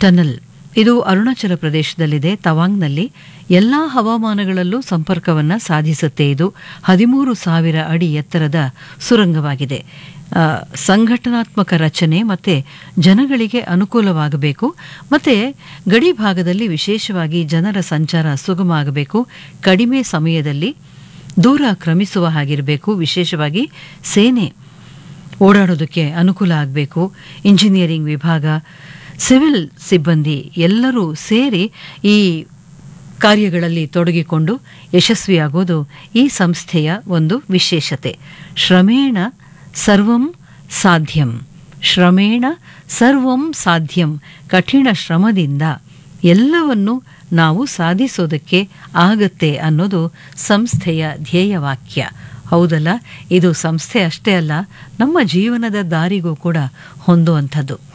tunnel ಇದು ಅರುಣಾಚಲ ಪ್ರದೇಶದಲ್ಲಿದೆ ತವಾಂಗ್ನಲ್ಲಿ ಎಲ್ಲ ಹವಾಮಾನಗಳಲ್ಲೂ ಸಂಪರ್ಕವನ್ನು ಸಾಧಿಸುತ್ತೆ ಇದು ಹದಿಮೂರು ಸಾವಿರ ಅಡಿ ಎತ್ತರದ ಸುರಂಗವಾಗಿದೆ ಆ, ಸಂಘಟನಾತ್ಮಕ ರಚನೆ ಮತ್ತು ಜನಗಳಿಗೆ ಅನುಕೂಲವಾಗಬೇಕು ಮತ್ತು ಗಡಿ ಭಾಗದಲ್ಲಿ ವಿಶೇಷವಾಗಿ ಜನರ ಸಂಚಾರ ಸುಗಮ ಆಗಬೇಕು ಕಡಿಮೆ ಸಮಯದಲ್ಲಿ ದೂರ ಕ್ರಮಿಸುವ ಹಾಗಿರಬೇಕು ವಿಶೇಷವಾಗಿ ಸೇನೆ ಓಡಾಡೋದಕ್ಕೆ ಅನುಕೂಲ ಆಗಬೇಕು ಇಂಜಿನಿಯರಿಂಗ್ ವಿಭಾಗ ಸಿವಿಲ್ ಸಿಬ್ಬಂದಿ ಎಲ್ಲರೂ ಸೇರಿ ಈ ಕಾರ್ಯಗಳಲ್ಲಿ ತೊಡಗಿಕೊಂಡು ಯಶಸ್ವಿಯಾಗೋದು ಈ ಸಂಸ್ಥೆಯ ಒಂದು ವಿಶೇಷತೆ ಶ್ರಮೇಣ ಸರ್ವಂ ಸಾಧ್ಯಂ ಶ್ರಮೇಣ ಸರ್ವಂ ಸಾಧ್ಯಂ ಕಠಿಣ ಶ್ರಮದಿಂದ ಎಲ್ಲವನ್ನು ನಾವು ಸಾಧಿಸೋದಕ್ಕೆ ಆಗತ್ತೆ ಅನ್ನೋದು ಸಂಸ್ಥೆಯ ಧ್ಯೇಯವಾಕ್ಯ ಹೌದಲ್ಲ ಇದು ಸಂಸ್ಥೆ ಅಷ್ಟೇ ಅಲ್ಲ ನಮ್ಮ ಜೀವನದ ದಾರಿಗೂ ಕೂಡ ಹೊಂದುವಂಥದ್ದು